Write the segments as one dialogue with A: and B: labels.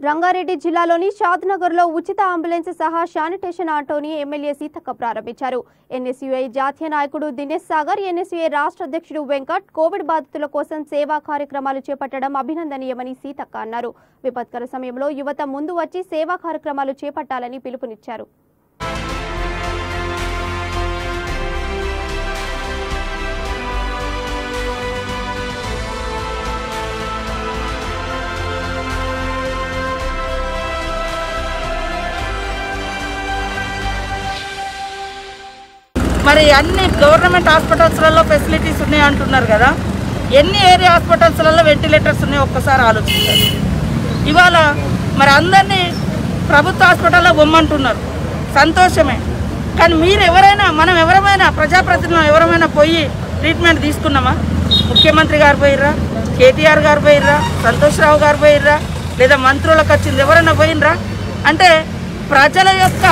A: రంగారెడ్డి జిల్లాలోని షాద్నగర్లో ఉచిత అంబులెన్స్ సహా శానిటేషన్ ఆటోని ఎమ్మెల్యే సీతక్క ప్రారంభించారు ఎన్ఎస్యుఐ జాతీయ నాయకుడు దినేష్ సాగర్ ఎన్ఎస్యుఐ రాష్ట్ర అధ్యక్షుడు వెంకట్ కోవిడ్ బాధితుల కోసం సేవా కార్యక్రమాలు చేపట్టడం అభినందనీయమని సీతక్క అన్నారు విపత్కర సమయంలో యువత ముందు వచ్చి సేవా కార్యక్రమాలు చేపట్టాలని పిలుపునిచ్చారు
B: మరి అన్ని గవర్నమెంట్ హాస్పిటల్స్లలో ఫెసిలిటీస్ ఉన్నాయి అంటున్నారు కదా ఎన్ని ఏరియా హాస్పిటల్స్లలో వెంటిలేటర్స్ ఉన్నాయో ఒక్కసారి ఆలోచించాలి ఇవాళ మరి అందరినీ ప్రభుత్వ హాస్పిటల్లో బొమ్మంటున్నారు సంతోషమే కానీ మీరు ఎవరైనా మనం ఎవరమైనా ప్రజాప్రతినిధులు ఎవరమైనా పోయి ట్రీట్మెంట్ తీసుకున్నామా ముఖ్యమంత్రి గారు పోయిర్రా కేటీఆర్ గారు పోయిర్రా సంతోష్రావు గారు పోయిర్రా లేదా మంత్రులకు వచ్చింది ఎవరైనా పోయినరా అంటే ప్రజల యొక్క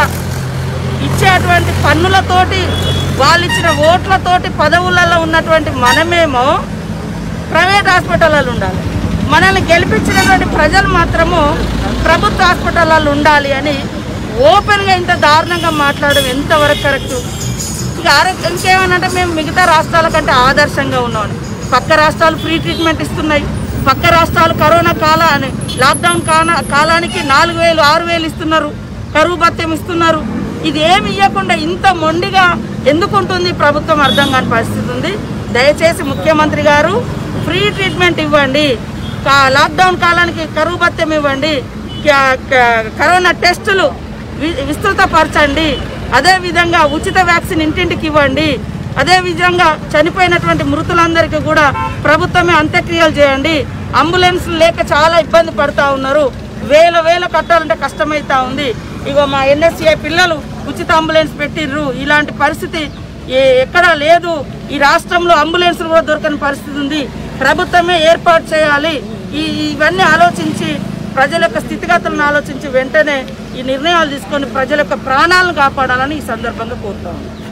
B: ఇచ్చేటువంటి పన్నులతోటి వాళ్ళు ఇచ్చిన ఓట్లతోటి పదవులలో ఉన్నటువంటి మనమేమో ప్రైవేట్ హాస్పిటల్లో ఉండాలి మనల్ని గెలిపించినటువంటి ప్రజలు మాత్రము ప్రభుత్వ హాస్పిటల్లో ఉండాలి అని ఓపెన్గా ఇంత దారుణంగా మాట్లాడడం ఎంతవరకు కరెక్ట్ ఇక ఆరోగ్యం ఇంకేమనంటే మేము మిగతా రాష్ట్రాల కంటే ఆదర్శంగా ఉన్నాం పక్క రాష్ట్రాలు ఫ్రీ ట్రీట్మెంట్ ఇస్తున్నాయి పక్క రాష్ట్రాలు కరోనా కాలాన్ని లాక్డౌన్ కాల కాలానికి నాలుగు వేలు ఆరు వేలు ఇస్తున్నారు కరువు భత్యం ఇస్తున్నారు ఇది ఏమి ఇవ్వకుండా ఇంత మొండిగా ఎందుకు ఉంటుంది ప్రభుత్వం అర్థం కాని పరిస్థితి ఉంది దయచేసి ముఖ్యమంత్రి గారు ఫ్రీ ట్రీట్మెంట్ ఇవ్వండి కా- లాక్డౌన్ కాలానికి కరువు భత్యం ఇవ్వండి క- క- కరోనా టెస్టులు వి- విస్తృతపరచండి అదేవిధంగా ఉచిత వ్యాక్సిన్ ఇంటింటికి ఇవ్వండి అదేవిధంగా చనిపోయినటువంటి మృతులందరికీ కూడా ప్రభుత్వమే అంత్యక్రియలు చేయండి అంబులెన్స్ లేక చాలా ఇబ్బంది పడుతూ ఉన్నారు వేల వేల కట్టాలంటే కష్టమవుతా ఉంది ఇగో మా ఎన్ఎస్సిఐ పిల్లలు ఉచిత అంబులెన్స్ పెట్టిర్రు ఇలాంటి పరిస్థితి ఏ- ఎక్కడా లేదు ఈ రాష్ట్రంలో అంబులెన్స్లు కూడా దొరకని పరిస్థితి ఉంది ప్రభుత్వమే ఏర్పాటు చేయాలి ఈ ఇవన్నీ ఆలోచించి ప్రజల యొక్క స్థితిగతులను ఆలోచించి వెంటనే ఈ నిర్ణయాలు తీసుకొని ప్రజల యొక్క ప్రాణాలను కాపాడాలని ఈ సందర్భంగా కోరుతా ఉన్నాను